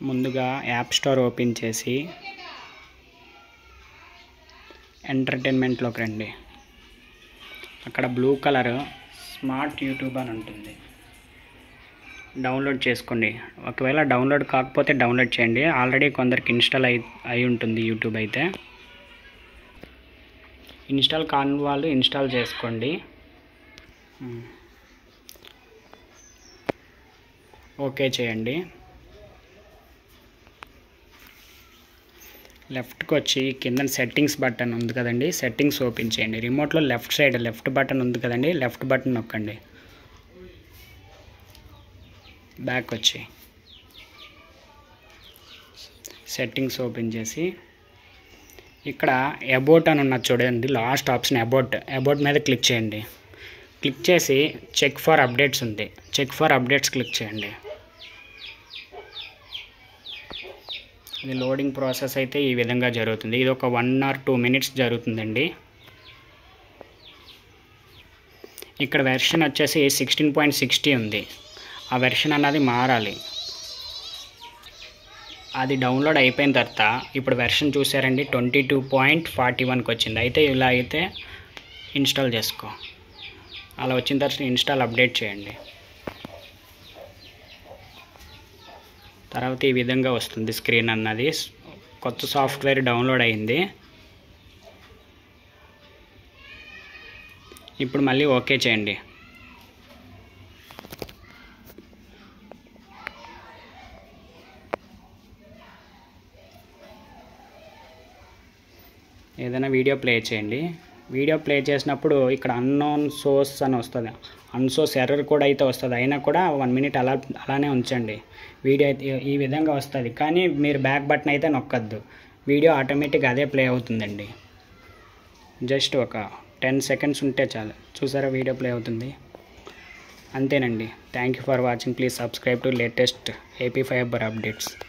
ముందుగా app store open చేసి ఎంటర్టైన్మెంట్లోకి రండి అక్కడ బ్లూ కలర్ స్మార్ట్ యూట్యూబ్ అని ఉంటుంది డౌన్లోడ్ చేసుకోండి ఒకవేళ డౌన్లోడ్ కాకపోతే డౌన్లోడ్ చేయండి ఆల్రెడీ కొందరికి ఇన్స్టాల్ అయి అయి ఉంటుంది యూట్యూబ్ అయితే ఇన్స్టాల్ కాని వాళ్ళు ఇన్స్టాల్ చేసుకోండి ఉమ్. ఓకే చేయండి లెఫ్ట్కి వచ్చి కింద సెట్టింగ్స్ బటన్ ఉంది కదండి సెట్టింగ్స్ ఓపెన్ చేయండి రిమోట్లో లెఫ్ట్ సైడ్ లెఫ్ట్ బటన్ ఉంది కదండి లెఫ్ట్ బటన్ నొక్కండి బ్యాక్ వచ్చి సెట్టింగ్స్ ఓపెన్ చేసి ఇక్కడ అబౌట్ అని ఉన్నది చూడండి లాస్ట్ ఆప్షన్ అబౌట్ అబౌట్ మీద క్లిక్ చేయండి క్లిక్ చేసి చెక్ ఫర్ అప్డేట్స్ ఉంది చెక్ ఫర్ అప్డేట్స్ క్లిక్ చేయండి ఇది లోడింగ్ ప్రాసెస్ అయితే ఈ విధంగా జరుగుతుంది ఇది ఒక వన్ ఆర్ టూ మినిట్స్ జరుగుతుందండి ఇక్కడ వెర్షన్ వచ్చేసి సిక్స్టీన్ పాయింట్ సిక్స్టీ ఉంది ఆ వెర్షన్ అన్నది మారాలి అది డౌన్లోడ్ అయిపోయిన తర్వాత ఇప్పుడు వెర్షన్ చూసారండి ట్వంటీ టూ పాయింట్ ఫార్టీ వన్కి వచ్చింది అయితే ఇలా అయితే ఇన్స్టాల్ చేసుకో అలా వచ్చిన తర్వాత ఇన్స్టాల్ అప్డేట్ చేయండి తర్వాత ఈ విధంగా వస్తుంది స్క్రీన్ అన్నది కొత్త సాఫ్ట్వేర్ డౌన్లోడ్ అయింది ఇప్పుడు మళ్ళీ ఓకే చేయండి ఏదైనా వీడియో ప్లే చేయండి వీడియో ప్లే చేసినప్పుడు ఇక్కడ అన్నోన్ సోర్స్ అని వస్తుంది అన్సోర్స్ ఎర్రర్ కూడా అయితే వస్తుంది అయినా కూడా వన్ మినిట్ అలా అలానే ఉంచండి వీడియో అయితే ఈ విధంగా వస్తుంది కానీ మీరు బ్యాక్ బటన్ అయితే నొక్కద్దు వీడియో ఆటోమేటిక్ అదే ప్లే అవుతుందండి జస్ట్ ఒక టెన్ సెకండ్స్ ఉంటే చాలు చూసారా వీడియో ప్లే అవుతుంది అంతేనండి thank you for watching please subscribe to latest AP fiber updates